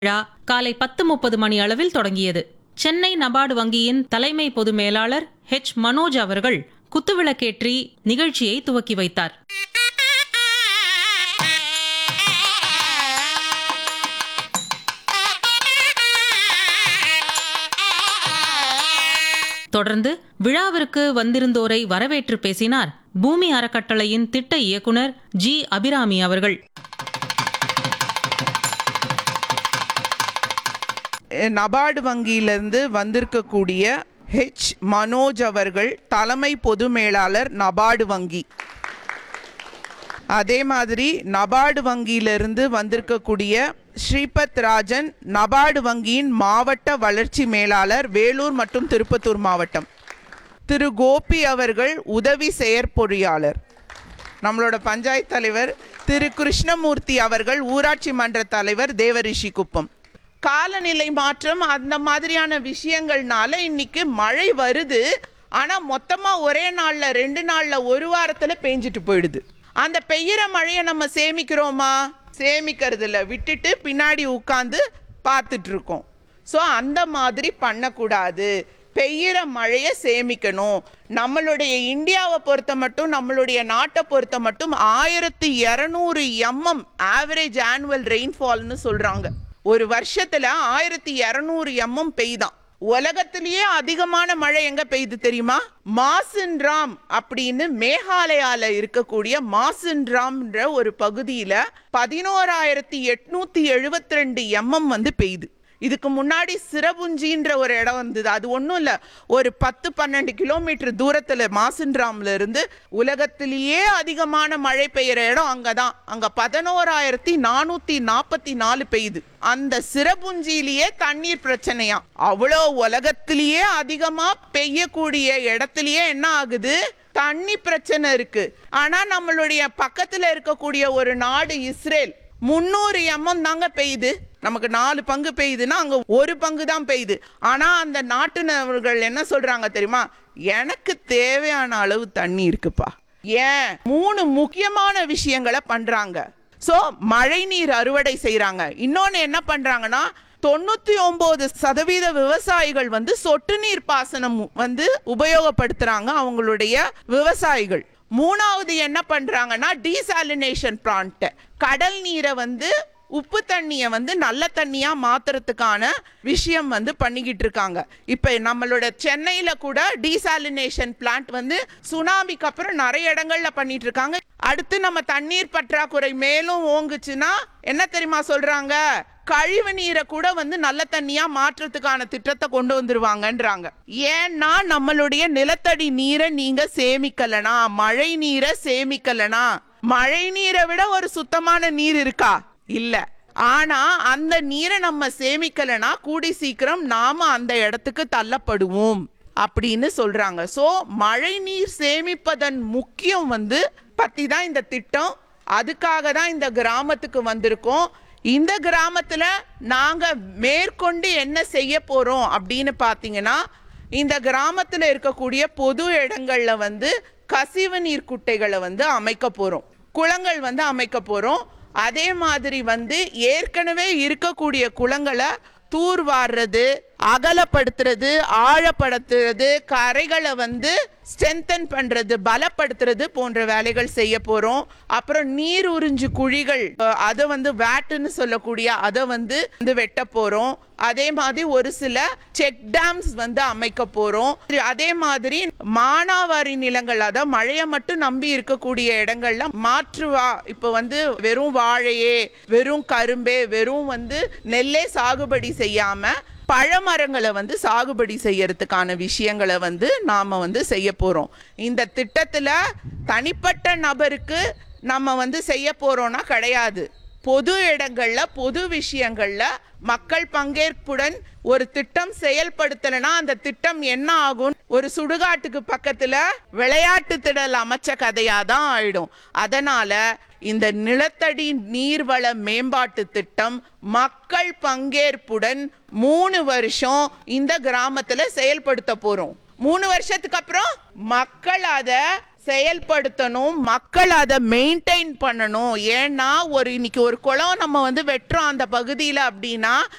விழா காலை பத்து முப்பது மணி அளவில் தொடங்கியது சென்னை நபார்டு வங்கியின் தலைமை பொது மேலாளர் ஹெச் மனோஜ் அவர்கள் குத்துவிளக்கேற்றி நிகழ்ச்சியை துவக்கி வைத்தார் தொடர்ந்து விழாவிற்கு வந்திருந்தோரை வரவேற்று பேசினார் பூமி அறக்கட்டளையின் திட்ட இயக்குனர் ஜி அபிராமி அவர்கள் நபார்டு வங்கியிலிருந்து வந்திருக்கக்கூடிய ஹெச் மனோஜ் அவர்கள் தலைமை பொது மேலாளர் நபார்டு வங்கி அதே மாதிரி நபார்டு வங்கியிலிருந்து வந்திருக்கக்கூடிய ஸ்ரீபத் ராஜன் நபார்டு வங்கியின் மாவட்ட வளர்ச்சி மேலாளர் வேலூர் மற்றும் திருப்பத்தூர் மாவட்டம் திரு கோபி அவர்கள் உதவி செயற்பொறியாளர் நம்மளோட பஞ்சாயத்து தலைவர் திரு கிருஷ்ணமூர்த்தி அவர்கள் ஊராட்சி மன்ற தலைவர் தேவரிஷி குப்பம் காலநிலை மாற்றம் அந்த மாதிரியான விஷயங்கள்னால இன்னைக்கு மழை வருது ஆனா மொத்தமா ஒரே நாள்ல ரெண்டு நாள்ல ஒரு வாரத்துல பெஞ்சிட்டு போயிடுது அந்த பெய்யற மழையை நம்ம சேமிக்கிறோமா சேமிக்கிறது இல்ல விட்டுட்டு பின்னாடி உட்காந்து பார்த்துட்டு இருக்கோம் ஸோ அந்த மாதிரி பண்ணக்கூடாது பெய்கிற மழையை சேமிக்கணும் நம்மளுடைய இந்தியாவை பொறுத்த மட்டும் நம்மளுடைய நாட்டை பொறுத்த மட்டும் ஆயிரத்தி இரநூறு எம்எம் ஆவரேஜ் ஆனுவல் ரெயின்ஃபால்னு சொல்றாங்க ஒரு வருஷத்துல ஆயிரத்தி இரநூறு எம்எம் பெய்தான் உலகத்திலேயே அதிகமான மழை எங்க பெய்யுது தெரியுமா மாசின்ராம் அப்படின்னு மேகாலயால இருக்கக்கூடிய மாசின்ராம்ன்ற ஒரு பகுதியில பதினோராயிரத்தி எட்நூத்தி எழுபத்தி ரெண்டு எம்எம் வந்து பெய்யுது இதுக்கு முன்னாடி சிரபுஞ்சின்ற ஒரு இடம் வந்தது அது ஒன்றும் இல்லை ஒரு பத்து பன்னெண்டு கிலோமீட்டர் தூரத்தில் மாசின்ராம்ல இருந்து உலகத்திலேயே அதிகமான மழை பெய்கிற இடம் அங்கே தான் அங்கே பதினோராயிரத்தி நானூற்றி நாற்பத்தி நாலு பெய்யுது அந்த சிரபுஞ்சியிலேயே தண்ணீர் பிரச்சனையா அவ்வளோ உலகத்திலேயே அதிகமாக பெய்யக்கூடிய இடத்துலயே என்ன ஆகுது தண்ணி பிரச்சனை இருக்கு ஆனா நம்மளுடைய பக்கத்துல இருக்கக்கூடிய ஒரு நாடு இஸ்ரேல் முந்நூறு எம்எம் தாங்க பெய்யுது நமக்கு நாலு பங்கு பெய்யுதுன்னா அங்க ஒரு பங்கு தான் பெய்யுது ஆனா அந்த நாட்டினவர்கள் என்ன சொல்றாங்க தெரியுமா எனக்கு தேவையான அளவு தண்ணி இருக்குப்பா ஏன் மூணு முக்கியமான விஷயங்களை பண்றாங்க ஸோ மழை நீர் அறுவடை செய்றாங்க இன்னொன்னு என்ன பண்றாங்கன்னா தொண்ணூத்தி ஒன்பது சதவீத விவசாயிகள் வந்து சொட்டு நீர் பாசனம் வந்து உபயோகப்படுத்துறாங்க அவங்களுடைய விவசாயிகள் மூணாவது என்ன பண்றாங்கன்னா டீசாலினேஷன் பிளான்ட் கடல் நீரை வந்து உப்பு தண்ணியை வந்து நல்ல தண்ணியா மாத்துறதுக்கான விஷயம் வந்து பண்ணிக்கிட்டு இருக்காங்க இப்ப நம்மளோட சென்னையில கூட டீசாலினேஷன் பிளான்ட் வந்து சுனாமிக்கு அப்புறம் நிறைய இடங்கள்ல பண்ணிட்டு இருக்காங்க அடுத்து நம்ம தண்ணீர் பற்றாக்குறை மேலும் ஓங்குச்சுன்னா என்ன தெரியுமா சொல்றாங்க கழிவு நீரை கூட வந்து நல்ல தண்ணியா மாற்றத்துக்கான திட்டத்தை கொண்டு வந்துருவாங்கன்றாங்க ஏன்னா நம்மளுடைய நிலத்தடி நீரை நீங்க சேமிக்கலனா மழை நீரை சேமிக்கலனா மழை நீரை விட ஒரு சுத்தமான நீர் இருக்கா இல்ல ஆனா அந்த நீரை நம்ம சேமிக்கலனா கூடி சீக்கிரம் நாம அந்த இடத்துக்கு தள்ளப்படுவோம் அப்படின்னு சொல்றாங்க சோ மழை நீர் சேமிப்பதன் முக்கியம் வந்து பத்தி தான் இந்த திட்டம் அதுக்காக தான் இந்த கிராமத்துக்கு வந்திருக்கோம் இந்த கிராமத்துல நாங்க மேற்கொண்டு என்ன செய்ய போறோம் அப்படின்னு பாத்தீங்கன்னா இந்த கிராமத்துல இருக்கக்கூடிய பொது இடங்கள்ல வந்து கசிவு நீர் குட்டைகளை வந்து அமைக்க போறோம் குளங்கள் வந்து அமைக்க போறோம் அதே மாதிரி வந்து ஏற்கனவே இருக்கக்கூடிய குளங்களை தூர்வாடுறது அகலப்படுத்துறது ஆழப்படுத்துறது கரைகளை வந்து ஸ்ட்ரென்தன் பண்றது பலப்படுத்துறது போன்ற வேலைகள் செய்ய போறோம் அப்புறம் நீர் உறிஞ்சு குழிகள் அஹ், அதை வந்து வேட்டுன்னு சொல்லக்கூடிய அதை வந்து வந்து வெட்ட போறோம் அதே மாதிரி ஒரு சில செக் டேம்ஸ் வந்து அமைக்க போறோம் அதே மாதிரி மானாவாரி நிலங்கள் அதாவது மழையை மட்டும் நம்பி இருக்கக்கூடிய இடங்கள்ல மாற்றுவா இப்போ வந்து வெறும் வாழையே வெறும் கரும்பே வெறும் வந்து நெல்லே சாகுபடி செய்யாம பழமரங்களை வந்து சாகுபடி செய்யறதுக்கான விஷயங்களை வந்து நாம வந்து செய்ய போறோம் இந்த திட்டத்துல தனிப்பட்ட நபருக்கு நம்ம வந்து செய்ய போறோம்னா கிடையாது பொது இடங்கள்ல பொது விஷயங்கள்ல மக்கள் பங்கேற்புடன் ஒரு திட்டம் செயல்படுத்தலைன்னா அந்த திட்டம் என்ன ஆகும் ஒரு சுடுகாட்டுக்கு பக்கத்துல விளையாட்டு திடல் அமைச்ச கதையா தான் ஆயிடும் அதனால இந்த நிலத்தடி நீர்வள மேம்பாட்டு திட்டம் மக்கள் பங்கேற்புடன் மூணு வருஷம் இந்த கிராமத்துல செயல்படுத்த போறோம் மூணு வருஷத்துக்கு அப்புறம் மக்கள் அதை செயல்படுத்தணும் மக்கள் அதை மெயின்டைன் பண்ணணும் ஏன்னா ஒரு இன்னைக்கு ஒரு குளம் நம்ம வந்து வெட்டுறோம் அந்த பகுதியில் அப்படின்னா